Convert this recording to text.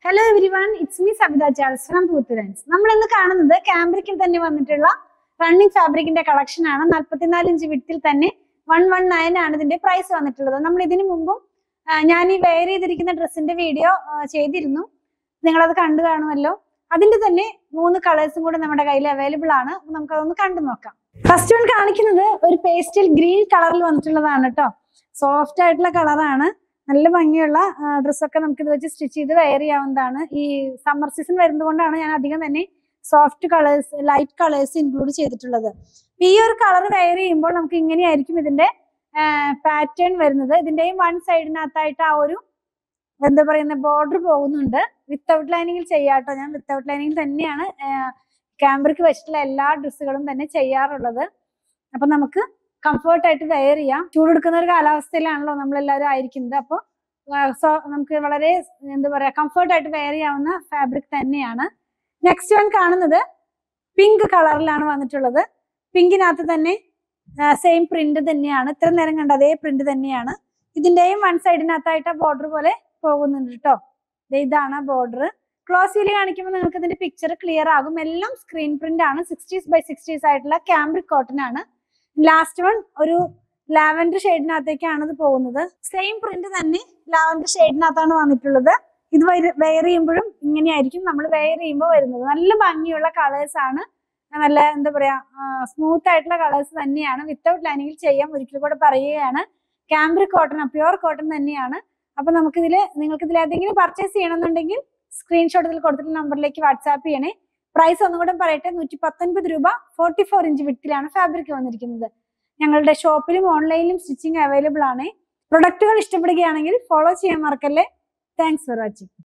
hello everyone it's me Sabitha Charles from പൂത്തുരൻസ് നമ്മൾ ഇന്ന് കാണുന്നത് ക്യാമ്പ്രിക്കിൽ തന്നെ വന്നിട്ടുള്ള റണ്ണിങ് ഫാബ്രിക്കിന്റെ കളക്ഷൻ ആണ് നാല്പത്തിനാല് ഇഞ്ച് വിട്ടിൽ തന്നെ വൺ വൺ നയൻ ആണ് ഇതിന്റെ പ്രൈസ് വന്നിട്ടുള്ളത് നമ്മൾ ഇതിനു മുമ്പും ആ, ഞാൻ ഈ വെയർ ചെയ്തിരിക്കുന്ന ഡ്രസ്സിന്റെ വീഡിയോ ചെയ്തിരുന്നു നിങ്ങളത് കണ്ടു കാണുമല്ലോ അതിന്റെ തന്നെ മൂന്ന് കളേഴ്സും കൂടെ നമ്മുടെ കയ്യിൽ അവൈലബിൾ ആണ് അപ്പൊ നമുക്കതൊന്ന് കണ്ടു നോക്കാം ഫസ്റ്റ് വൺ കാണിക്കുന്നത് ഒരു പേസ്റ്റൽ ഗ്രീൻ കളറിൽ വന്നിട്ടുള്ളതാണ് കേട്ടോ സോഫ്റ്റ് ആയിട്ടുള്ള കളറാണ് നല്ല ഭംഗിയുള്ള ഡ്രസ്സൊക്കെ നമുക്ക് ഇത് വെച്ച് സ്റ്റിച്ച് ചെയ്ത് വെയർ ചെയ്യാവുന്നതാണ് ഈ സമ്മർ സീസൺ വരുന്നത് കൊണ്ടാണ് ഞാൻ അധികം തന്നെ soft colours light colours include ചെയ്തിട്ടുള്ളത് അപ്പൊ ഈ ഒരു കളർ വെയർ ചെയ്യുമ്പോൾ നമുക്ക് ഇങ്ങനെയായിരിക്കും ഇതിന്റെ പാറ്റേൺ വരുന്നത് ഇതിന്റെയും വൺ സൈഡിനകത്തായിട്ട് ആ ഒരു എന്താ പറയുന്ന ബോർഡർ പോകുന്നുണ്ട് വിത്തൗട്ട് ലൈനിങ്ങിൽ ചെയ്യാട്ടോ ഞാൻ വിത്തൗട്ട് ലൈനിങ്ങിൽ തന്നെയാണ് ക്യാമ്പറിക്ക് വെച്ചിട്ടുള്ള എല്ലാ ഡ്രസ്സുകളും തന്നെ ചെയ്യാറുള്ളത് അപ്പൊ നമുക്ക് കംഫർട്ട് ആയിട്ട് വെയർ ചെയ്യാം ചൂടെടുക്കുന്ന ഒരു കാലാവസ്ഥയിലാണല്ലോ നമ്മളെല്ലാവരും ആയിരിക്കുന്നത് അപ്പോൾ സോ നമുക്ക് വളരെ എന്താ പറയാ കംഫർട്ട് ആയിട്ട് വെയർ ചെയ്യാവുന്ന ഫാബ്രിക് തന്നെയാണ് നെക്സ്റ്റ് വൺ കാണുന്നത് പിങ്ക് കളറിലാണ് വന്നിട്ടുള്ളത് പിങ്കിനകത്ത് തന്നെ സെയിം പ്രിന്റ് തന്നെയാണ് ഇത്ര നേരം കണ്ട അതേ പ്രിന്റ് തന്നെയാണ് ഇതിന്റെയും വൺ സൈഡിനകത്തായിട്ട് ആ ബോർഡർ പോലെ പോകുന്നുണ്ട് കേട്ടോ ദേ ഇതാണ് ബോർഡർ ക്ലോസ് വ്യൂ കാണിക്കുമ്പോൾ നിങ്ങൾക്ക് ഇതിന്റെ പിക്ചർ ക്ലിയർ ആകും എല്ലാം സ്ക്രീൻ പ്രിന്റ് ആണ് സിക്സ്റ്റീസ് ബൈ സിക്സ്റ്റീസ് ആയിട്ടുള്ള ക്യാമ്പ്രിക് കോട്ടൺ ആണ് ലാസ്റ്റ് വൺ ഒരു ലാവൻഡർ ഷെയ്ഡിനകത്തേക്കാണ് ഇത് പോകുന്നത് സെയിം പ്രിന്റ് തന്നെ ലാവൻഡർ ഷെയ്ഡിനകത്താണ് വന്നിട്ടുള്ളത് ഇത് വെയർ ചെയ്യുമ്പോഴും ഇങ്ങനെയായിരിക്കും നമ്മൾ വെയർ ചെയ്യുമ്പോൾ വരുന്നത് നല്ല ഭംഗിയുള്ള കളേഴ്സ് ആണ് നല്ല എന്താ പറയാ സ്മൂത്ത് ആയിട്ടുള്ള കളേഴ്സ് തന്നെയാണ് വിത്തൗട്ട് ലൈനിങ്ങിൽ ചെയ്യാം ഒരിക്കൽ കൂടെ പറയുകയാണ് ക്യാമ്പ്രിക് കോട്ടൺ പ്യുവർ കോട്ടൺ തന്നെയാണ് അപ്പൊ നമുക്ക് ഇതിൽ നിങ്ങൾക്ക് ഇതിൽ ഏതെങ്കിലും പർച്ചേസ് ചെയ്യണമെന്നുണ്ടെങ്കിൽ സ്ക്രീൻഷോട്ട് ഇതിൽ കൊടുത്തിട്ടുള്ള നമ്പറിലേക്ക് വാട്സാപ്പ് ചെയ്യണേ പ്രൈസ് ഒന്നും കൂടെ പറയട്ടെ നൂറ്റി പത്തൊൻപത് രൂപ ഫോർട്ടി ഫോർ ഇഞ്ച് വിട്ടിലാണ് ഫാബ്രിക് വന്നിരിക്കുന്നത് ഞങ്ങളുടെ ഷോപ്പിലും ഓൺലൈനിലും സ്റ്റിച്ചിങ് അവൈലബിൾ ആണ് പ്രൊഡക്റ്റുകൾ ഇഷ്ടപ്പെടുകയാണെങ്കിൽ ഫോളോ ചെയ്യാൻ മറക്കല്ലേ താങ്ക്സ് ഫോർ വാച്ചിങ്